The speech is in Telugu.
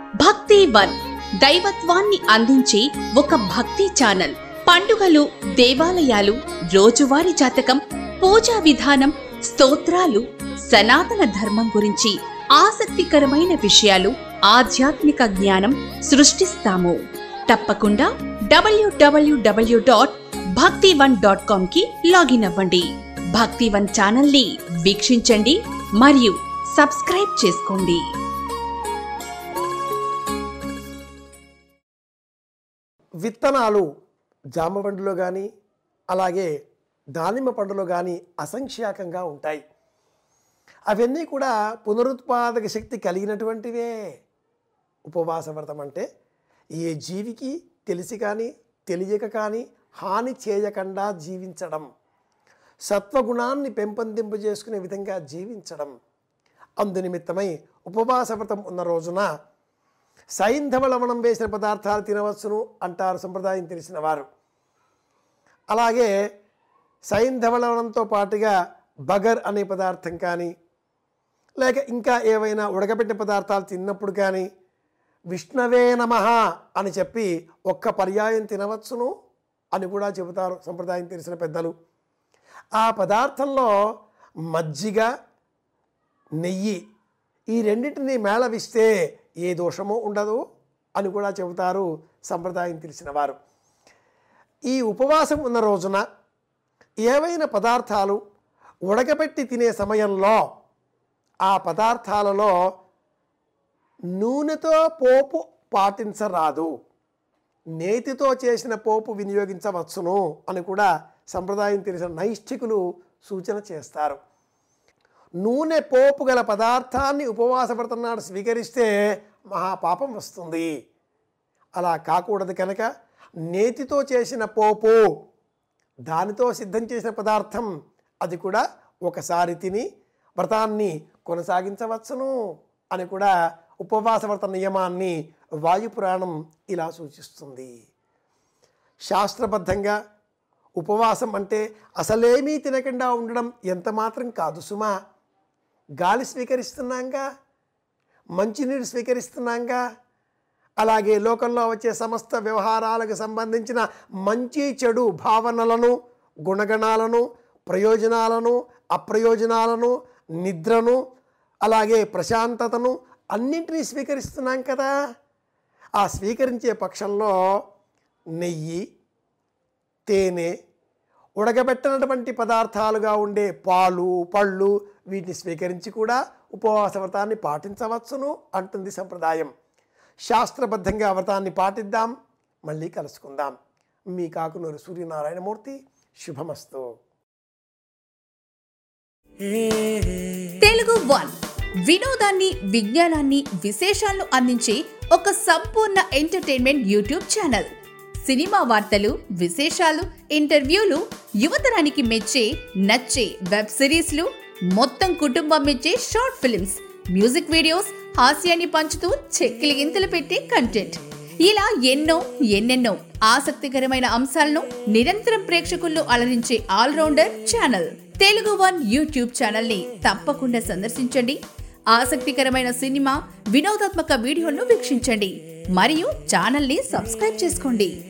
భక్తి వన్ దైవత్వాన్ని అందించే ఒక భక్తి ఛానల్ పండుగలు దేవాలయాలు రోజువారీ జాతకం పూజా విధానం స్తోత్రాలు సనాతన ధర్మం గురించి ఆసక్తికరమైన విషయాలు ఆధ్యాత్మిక జ్ఞానం సృష్టిస్తాము తప్పకుండా డబ్ల్యూడబ్ల్యూడబ్ల్యూ dot Bhakti one dot com కి లాగిన్ అవ్వండి భక్తి వన్ ఛానల్ ని వీక్షించండి మరియు సబ్స్క్రైబ్ చేసుకోండి విత్తనాలు జామ పండులో కానీ అలాగే దానిమ్మ పండులో కానీ అసంఖ్యాకంగా ఉంటాయి అవన్నీ కూడా పునరుత్పాదక శక్తి కలిగినటువంటివే ఉపవాస వ్రతం అంటే ఏ జీవికి తెలిసి కానీ తెలియక కానీ హాని చేయకుండా జీవించడం సత్వగుణాన్ని పెంపొందింపు చేసుకునే విధంగా జీవించడం అందునిమిత్తమై ఉపవాస వ్రతం ఉన్న రోజున సైంధవ లవణం వేసిన పదార్థాలు తినవచ్చును అంటారు సంప్రదాయం తెలిసిన వారు అలాగే సైంధవ లవణంతో పాటుగా బగర్ అనే పదార్థం కానీ లేక ఇంకా ఏవైనా ఉడకబెట్టిన పదార్థాలు తిన్నప్పుడు కానీ విష్ణవే నమ అని చెప్పి ఒక్క పర్యాయం తినవచ్చును అని కూడా చెబుతారు సంప్రదాయం తెలిసిన పెద్దలు ఆ పదార్థంలో మజ్జిగ నెయ్యి ఈ రెండింటిని మేళవిస్తే ఏ దోషమో ఉండదు అని కూడా చెబుతారు సంప్రదాయం తెలిసిన వారు ఈ ఉపవాసం ఉన్న రోజున ఏవైనా పదార్థాలు ఉడకబెట్టి తినే సమయంలో ఆ పదార్థాలలో నూనెతో పోపు పాటించరాదు నేతితో చేసిన పోపు వినియోగించవచ్చును అని కూడా సంప్రదాయం తెలిసిన నైష్ఠికులు సూచన చేస్తారు నూనె పోపు గల పదార్థాన్ని ఉపవాస వ్రతం నాడు స్వీకరిస్తే మహాపాపం వస్తుంది అలా కాకూడదు కనుక నేతితో చేసిన పోపు దానితో సిద్ధం చేసిన పదార్థం అది కూడా ఒకసారి తిని వ్రతాన్ని కొనసాగించవచ్చును అని కూడా ఉపవాస వ్రత నియమాన్ని వాయుపురాణం ఇలా సూచిస్తుంది శాస్త్రబద్ధంగా ఉపవాసం అంటే అసలేమీ తినకుండా ఉండడం ఎంత మాత్రం కాదు సుమా గాలి స్వీకరిస్తున్నాంగా మంచినీరు స్వీకరిస్తున్నాంగా అలాగే లోకంలో వచ్చే సమస్త వ్యవహారాలకు సంబంధించిన మంచి చెడు భావనలను గుణగణాలను ప్రయోజనాలను అప్రయోజనాలను నిద్రను అలాగే ప్రశాంతతను అన్నింటినీ స్వీకరిస్తున్నాం కదా ఆ స్వీకరించే పక్షంలో నెయ్యి తేనె ఉడకబెట్టినటువంటి పదార్థాలుగా ఉండే పాలు పళ్ళు వీటిని స్వీకరించి కూడా ఉపవాస వ్రతాన్ని పాటించవచ్చును అంటుంది సంప్రదాయం శాస్త్రబద్ధంగా వ్రతాన్ని పాటిద్దాం మళ్ళీ కలుసుకుందాం మీ కాకునూరు సూర్యనారాయణమూర్తి శుభమస్తు తెలుగు వన్ వినోదాన్ని విజ్ఞానాన్ని విశేషాలను అందించే ఒక సంపూర్ణ ఎంటర్టైన్మెంట్ యూట్యూబ్ ఛానల్ సినిమా వార్తలు విశేషాలు ఇంటర్వ్యూలు యువతరానికి మెచ్చే నచ్చే వెబ్ సిరీస్లు మొత్తం కుటుంబం మెచ్చే షార్ట్ ఫిల్మ్స్ మ్యూజిక్ వీడియోస్ హాస్యాన్ని పంచుతూ చెక్కిలి గింతలు పెట్టే కంటెంట్ ఇలా ఎన్నో ఎన్నెన్నో ఆసక్తికరమైన అంశాలను నిరంతరం ప్రేక్షకుల్లో అలరించే allrounder channel Telugu one YouTube channel ని తప్పకుండా సందర్శించండి ఆసక్తికరమైన సినిమా వినోదాత్మక వీడియోలను వీక్షించండి మరియు ఛానల్ ని సబ్స్క్రైబ్ చేసుకోండి